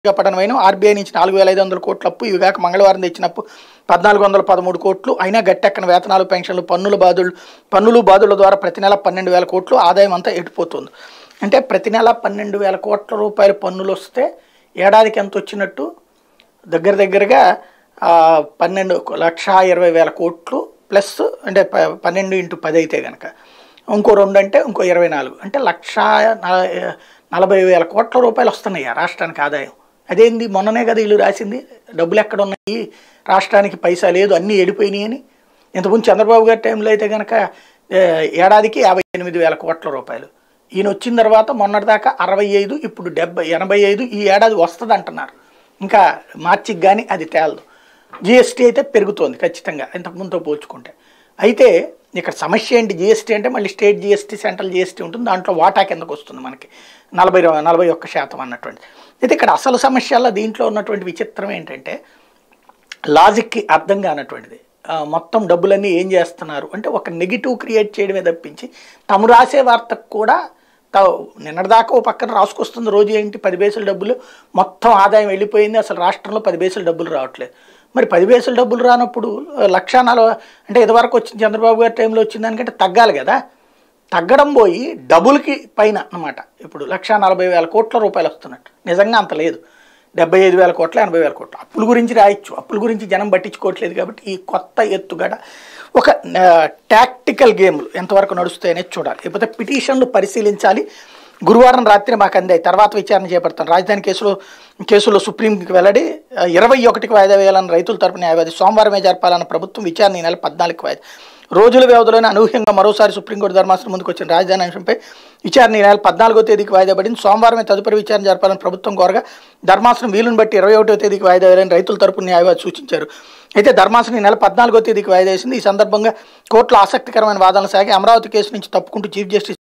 పడనమైన RBI నుంచి నాలుగు వేల ఐదు వందల కోట్ల అప్పు ఇవి కాక మంగళవారం తెచ్చిన అప్పు పద్నాలుగు వందల పదమూడు కోట్లు అయినా గట్టెక్కన వేతనాలు పెన్షన్లు పన్నుల బాధులు పన్నులు బాధుల ద్వారా ప్రతి నెల పన్నెండు వేల కోట్లు ఆదాయం అంతా ఎటుపోతుంది అంటే ప్రతి నెల పన్నెండు వేల కోట్ల రూపాయల పన్నులు వస్తే ఏడాదికి ఎంత వచ్చినట్టు దగ్గర దగ్గరగా ఆ, పన్నెండు లక్ష ఇరవై వేల కోట్లు ప్లస్ అంటే ప- పన్నెండు ఇంటూ పది అయితే కనుక ఇంకో రెండు అంటే ఇంకో ఇరవై నాలుగు అంటే లక్ష నల- నలభై వేల కోట్ల రూపాయలు వస్తున్నాయి ఆ రాష్ట్రానికి ఆదాయం అదేంది మొన్ననే కదా వీళ్ళు రాసింది డబ్బులు ఎక్కడ ఉన్నాయి రాష్ట్రానికి పైసా లేదు అన్నీ ఎడిపోయినాయి అని ఇంతకుముందు చంద్రబాబు గారి టైంలో అయితే కనుక ఏ, ఏడాదికి యాభై ఎనిమిది వేల కోట్ల రూపాయలు ఈయన వచ్చిన తర్వాత మొన్నటిదాకా అరవై ఐదు ఇప్పుడు డెబ్బై ఎనభై ఐదు ఈ ఏడాది వస్తుంది అంటున్నారు ఇంకా మార్చికి కానీ అది తేలదు జిఎస్టీ అయితే పెరుగుతోంది ఖచ్చితంగా ఇంతకుముందుతో పోల్చుకుంటే అయితే ఇక్కడ సమస్య ఏంటి జిఎస్టీ అంటే మళ్ళీ స్టేట్ జిఎస్టీ సెంట్రల్ జిఎస్టీ ఉంటుంది దాంట్లో వాటా కిందకు వస్తుంది మనకి నలభై రో- నలభై ఒక్క శాతం అన్నటువంటి అయితే ఇక్కడ అసలు సమస్యల్లో దీంట్లో ఉన్నటువంటి విచిత్రం ఏంటంటే లాజిక్కి అర్థం కానటువంటిది ఆ, మొత్తం డబ్బులన్నీ ఏం చేస్తున్నారు అంటే ఒక నెగిటివ్ క్రియేట్ చేయడమే తప్పించి తము రాసే వార్తకు కూడా తా- నిన్నటిదాకా ఓ పక్కన రాసుకొస్తుంది రోజు ఏంటి పది బేసుల డబ్బులు మొత్తం ఆదాయం వెళ్ళిపోయింది అసలు రాష్ట్రంలో పది బేసుల డబ్బులు రావట్లేదు మరి పది బేసుల డబ్బులు రానప్పుడు ఆ, లక్ష నలభై అంటే ఇదివరకు వచ్చింది చంద్రబాబు గారి టైంలో వచ్చింది దానికంటే తగ్గాలి కదా తగ్గడం పోయి డబుల్కి పైన అన్నమాట ఇప్పుడు లక్ష నలభై వేల కోట్ల రూపాయలు వస్తున్నట్టు నిజంగా అంత లేదు డెబ్బై ఐదు వేల కోట్ల ఎనభై వేల కోట్లు అప్పుల గురించి రాయొచ్చు అప్పుల గురించి జనం పట్టించుకోవట్లేదు కాబట్టి ఈ కొత్త ఎత్తుగడ ఒక టాక్టికల్ గేమ్లు ఎంతవరకు నడుస్తాయనేది చూడాలి లేకపోతే పిటిషన్లు పరిశీలించాలి గురువారం రాత్రి మాకు అందాయి తర్వాత విచారణ చేపడతాం రాజధాని కేసులో కేసులో సుప్రీంకి వెల్లడి ఆ, ఇరవై ఒకటికి వాయిదా వేయాలని రైతుల తరపు న్యాయవాది సోమవారమే జరపాలన్న ప్రభుత్వం విచారణ ఈ నెల పద్నాలుగుకి వాయిదా రోజుల వ్యవధిలోనే అనూహ్యంగా మరోసారి సుప్రీంకోర్టు ధర్మాసనం ముందుకు వచ్చిన రాజధాని అంశంపై విచారణ ఈ నెల పద్నాలుగో తేదీకి వాయిదా పడింది సోమవారమే తదుపరి విచారణ జరపాలని ప్రభుత్వం కోరగా ధర్మాసనం వీలుని బట్టి ఇరవై ఒకటో తేదీకి వాయిదా వేయాలని రైతుల తరపు న్యాయవాది సూచించారు అయితే ధర్మాసనం ఈ నెల పద్నాలుగో తేదీకి వాయిదా వేసింది ఈ సందర్భంగా కోర్టులో ఆసక్తికరమైన వాదనలు సాగి అమరావతి కేసు నుంచి తప్పుకుంటూ చీఫ్ జస్టిస్